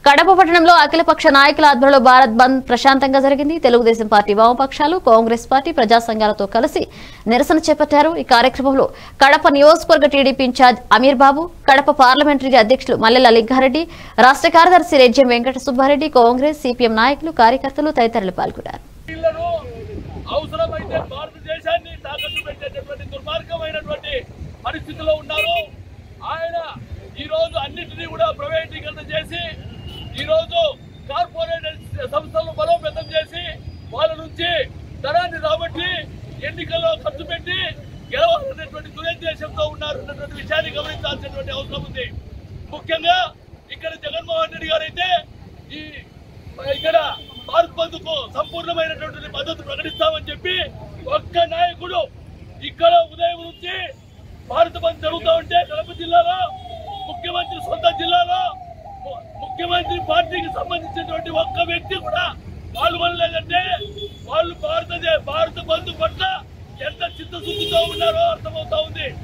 కడప పట్టణంలో అఖిలపక్ష నాయకుల ఆధ్వర్యంలో భారత్ బంద్ ప్రశాంతంగా జరిగింది తెలుగుదేశం పార్టీ వామపక్షాలు కాంగ్రెస్ పార్టీ ప్రజా సంఘాలతో కలిసి నిరసన చేపట్టారు ఈ కార్యక్రమంలో కడప నియోజకవర్గ TDP incharge Amir Babu Kadapa parliamentary అధ్యక్షులు మల్లెల లింగారెడ్డి రాష్ట్ర కార్యదర్శి రెడ్జెం వెంకట సుబ్బారెడ్డి కాంగ్రెస్ సిపిఎం నాయకులు కార్యకర్తలు తదితరులు పాల్గొన్నారు వీళ్ళను అవసరమైతే భారతదేశాన్ని తాకట్టు పెట్టేటటువంటి దుర్మార్గమైనటువంటి పరిస్థితిలో ఉన్నారు ఆయన ఈ రోజు అన్నింటినీ కూడా ప్రైవేటీకరణ చేసి ఈ రోజు కార్పొరేట్ సంస్థలను బలోపేతం చేసి వాళ్ళ నుంచి ధనాన్ని రాబట్టి ఎన్నికల్లో ఖర్చు పెట్టి గెలవాలనేటువంటి దురుద్దేశంతో ఉన్నారు అన్నటువంటి విషయాన్ని గమనించాల్సినటువంటి అవసరం ఉంది ముఖ్యంగా ఇక్కడ జగన్మోహన్ రెడ్డి గారు అయితే ఈ ఇక్కడ భారత్ బంద్ కు సంపూర్ణమైనటువంటి మద్దతు ప్రకటిస్తామని చెప్పి ఒక్క నాయకుడు ఇక్కడ ఉదయం నుంచి భారత బంద్ జరుగుతూ ఉంటే కడప జిల్లాలో ముఖ్యమంత్రి సొంత జిల్లాలో ము- ముఖ్యమంత్రి పార్టీకి సంబంధించినటువంటి ఒక్క వ్యక్తి కూడా పాల్గొనలేదంటే వాళ్ళు భారత భారత బంధు పట్ల ఎంత చిత్తశుద్ధితో ఉన్నారో అర్థమవుతా ఉంది